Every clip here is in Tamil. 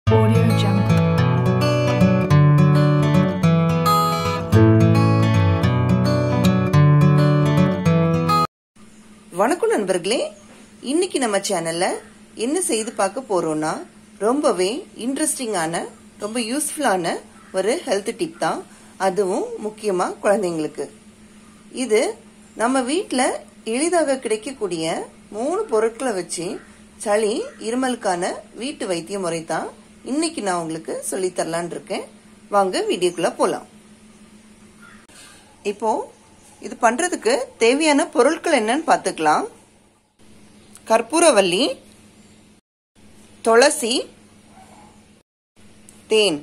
Audio Jungle. வணக்கம் நண்பர்களே இன்னைக்கு நம்ம சேனல்ல என்ன செய்து பார்க்க போறோம்னா ரொம்பவே இன்ட்ரெஸ்டிங்கான ரொம்ப யூஸ்ஃபுல்லான ஒரு ஹெல்த் டிப் தான் அதுவும் முக்கியமா குழந்தைங்களுக்கு இது நம்ம வீட்டில் எளிதாக கிடைக்கக்கூடிய மூணு பொருட்களை வச்சு சளி இருமலுக்கான வீட்டு வைத்திய முறை தான் இன்னைக்கு நான் உங்களுக்கு சொல்லித் தரலான் இருக்கேன் வாங்க வீடியோக்குள்ள போலாம் இப்போ இது பண்றதுக்கு தேவையான பொருட்கள் என்னன்னு பார்த்துக்கலாம் கற்பூரவல்லி துளசி தேன்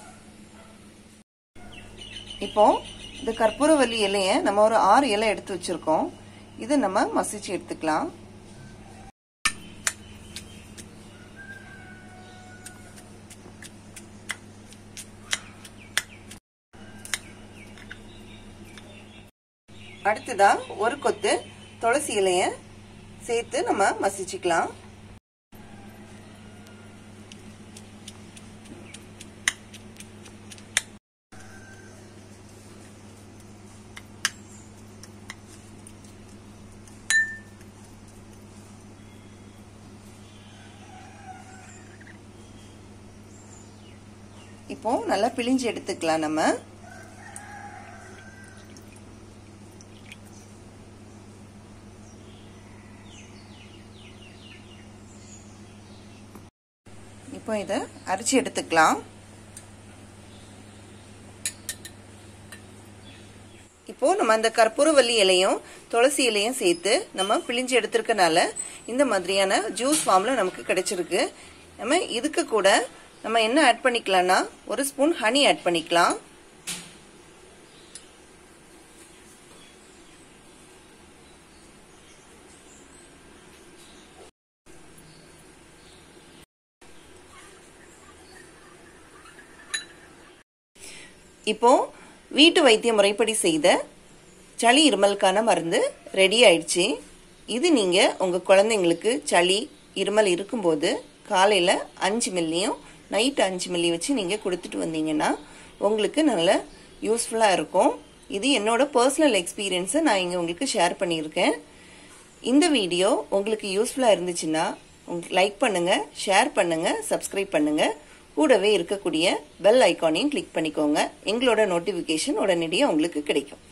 இப்போ இந்த கற்பூரவல்லி இலைய நம்ம ஒரு ஆறு இலை எடுத்து வச்சிருக்கோம் இதை நம்ம மசிச்சு எடுத்துக்கலாம் அடுத்ததா ஒரு கொத்து துளசி இலைய சேர்த்து நம்ம மசிச்சுக்கலாம் இப்போ நல்லா பிழிஞ்சு எடுத்துக்கலாம் நம்ம இப்போ இதை அரைச்சி எடுத்துக்கலாம் இப்போ நம்ம அந்த கற்பூரவல்லி இலையும் துளசி இலையும் சேர்த்து நம்ம பிழிஞ்சு எடுத்திருக்கனால இந்த மாதிரியான ஜூஸ் ஃபார்ம்ல நமக்கு கிடைச்சிருக்கு நம்ம இதுக்கு கூட நம்ம என்ன ஆட் பண்ணிக்கலாம்னா ஒரு ஸ்பூன் ஹனி ஆட் பண்ணிக்கலாம் இப்போ வீட்டு வைத்திய முறைப்படி செய்த சளி இருமலுக்கான மருந்து ரெடி ஆயிடுச்சு இது நீங்க உங்க குழந்தைங்களுக்கு சளி இருமல் இருக்கும்போது காலையில அஞ்சு மில்லியும் நைட் அஞ்சு மில்லி வச்சு நீங்க கொடுத்துட்டு வந்தீங்கன்னா உங்களுக்கு நல்ல யூஸ்ஃபுல்லா இருக்கும் இது என்னோட பர்சனல் எக்ஸ்பீரியன்ஸை நான் இங்க உங்களுக்கு ஷேர் பண்ணியிருக்கேன் இந்த வீடியோ உங்களுக்கு யூஸ்ஃபுல்லா இருந்துச்சுன்னா லைக் பண்ணுங்க ஷேர் பண்ணுங்க சப்ஸ்கிரைப் பண்ணுங்க கூடவே இருக்கக்கூடிய பெல் ஐக்கானையும் கிளிக் பண்ணிக்கோங்க எங்களோட நோட்டிஃபிகேஷன் உடனடியாக உங்களுக்கு கிடைக்கும்